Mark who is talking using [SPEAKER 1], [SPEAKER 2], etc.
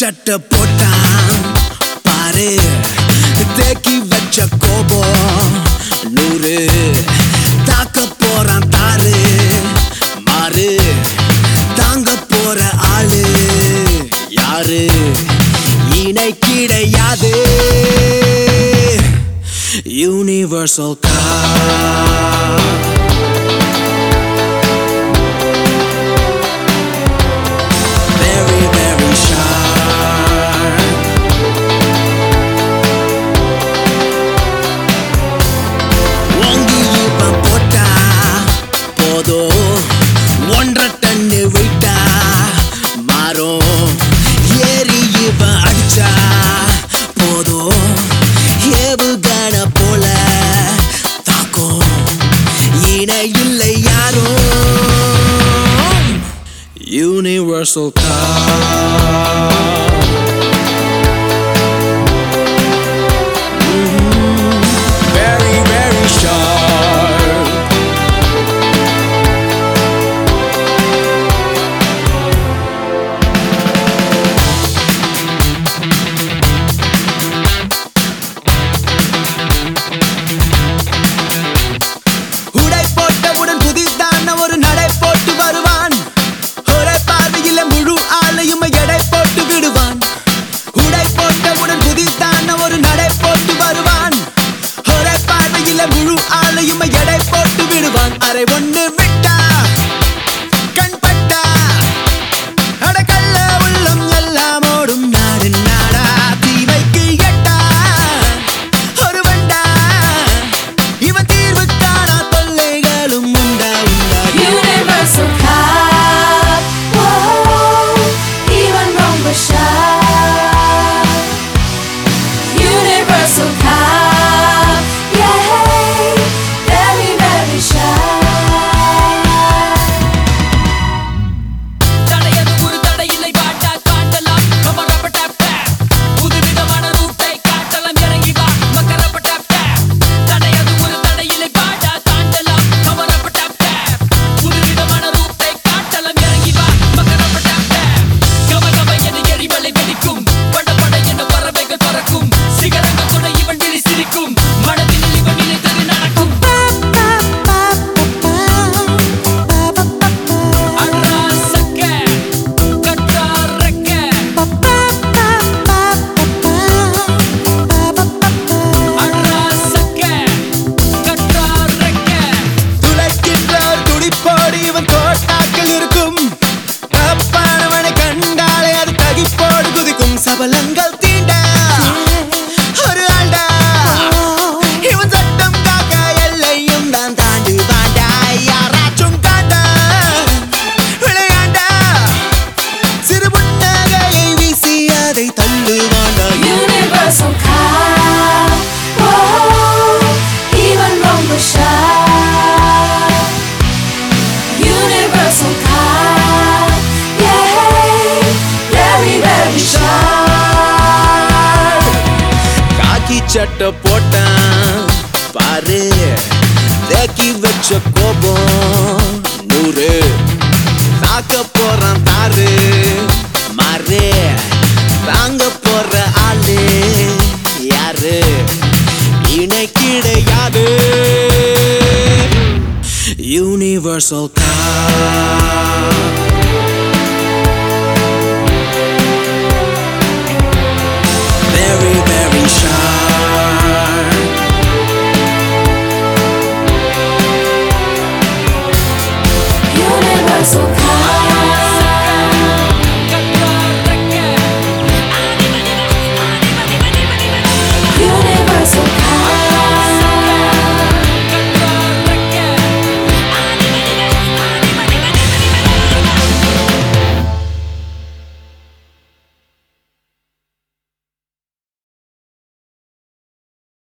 [SPEAKER 1] சட்டை போட்டான் பாரு தேக்கி வச்ச கோபம் நூறு தாக்க போறான் தாரு மாறு தாங்க போற ஆளு யாரு இணை கிடையாது universal car very, very sharp. ஓங்கி இவன் போட்டா போதும் ஒன்றரை டன்னு விட்டா மாறும் ஏறி இவன் அடிச்சா போதும் ஏவுகண போல தாக்கும் இணை இல்லை யாரும் Universal car. Mhm. Very, very sharp. உடை போட்டவுடன் புதிதான ஒரு நடை போட்டு வருவான் ஒரே பார்வையில முழு ஆளையும் எடை போட்டு விடுவான் உடை போட்டவுடன் புதிதான ஒரு நடை போட்டு வருவான் ஒரே பார்வையில முழு ஆளையும் எடை போட்டு விடுவான் அரை ஒண்ணு விட்டா கண் பட்டா அடக்கல்ல உள்ளம் எல்லாம் ஓடும் நாடு நாடா தீமைக்கு எட்டா ஒரு வண்டா இவன் தீர்வு காணா தொல்லைகளும் உண்டா உண்டா
[SPEAKER 2] Universal cop. Whoa, even wrong but shy. Universal cop. Yeah, very, very shy.
[SPEAKER 3] தடையது ஒரு தடையில்லை பாட்டா காட்டலாம் கமரப்பட்ட புதுவிதமான ரூட்டை காட்டலாம் இறங்கி வா மக்கரப்பட்ட தடையது ஒரு தடையில்லை பாட்டா காட்டலாம் கமரப்பட்ட புதுவிதமான ரூட்டை காட்டலாம் இறங்கி வா மக்கரப்பட்ட கம கம என எரிமலை வெடிக்கும் பட பட என பறவைகள் பறக்கும் சிகரங்கள் கூட இவன் விழி சிரிக்கும் மனதில் இவன் நினைத்தது நடக்கும் அராசக்க கட்டாரக்க அராசக்க கட்டாரக்க
[SPEAKER 1] துளைக்கின்ற ஒரு துடிப்போடு இவன் தோட்டாக்கள் இருக்கும் தப்பானவனை கண்டாலே அது தகிப்போடு குதிக்கும் சபலங்கள் தீண்ட ஒரு ஆண்டா இவன் சட்டம் காக்க எல்லையும் தான் தாண்டு வாண்டா யாராச்சும் காண்டா விளையாண்டா சிறு புன்னகையை வீசி அதை தள்ளு வாண்டா
[SPEAKER 2] Universal cop. Whoa, even wrong but shy. Universal cop. Yeah, very, very shy.
[SPEAKER 1] காக்கி சட்டை போட்டான் பாரு தேக்கி வச்ச கோபம் நூறு தாக்க போறான் தாரு மாறு தாங்க போற ஆளு யாரு இணை கிடையாது universal car very, very sharp.
[SPEAKER 2] Universal cop.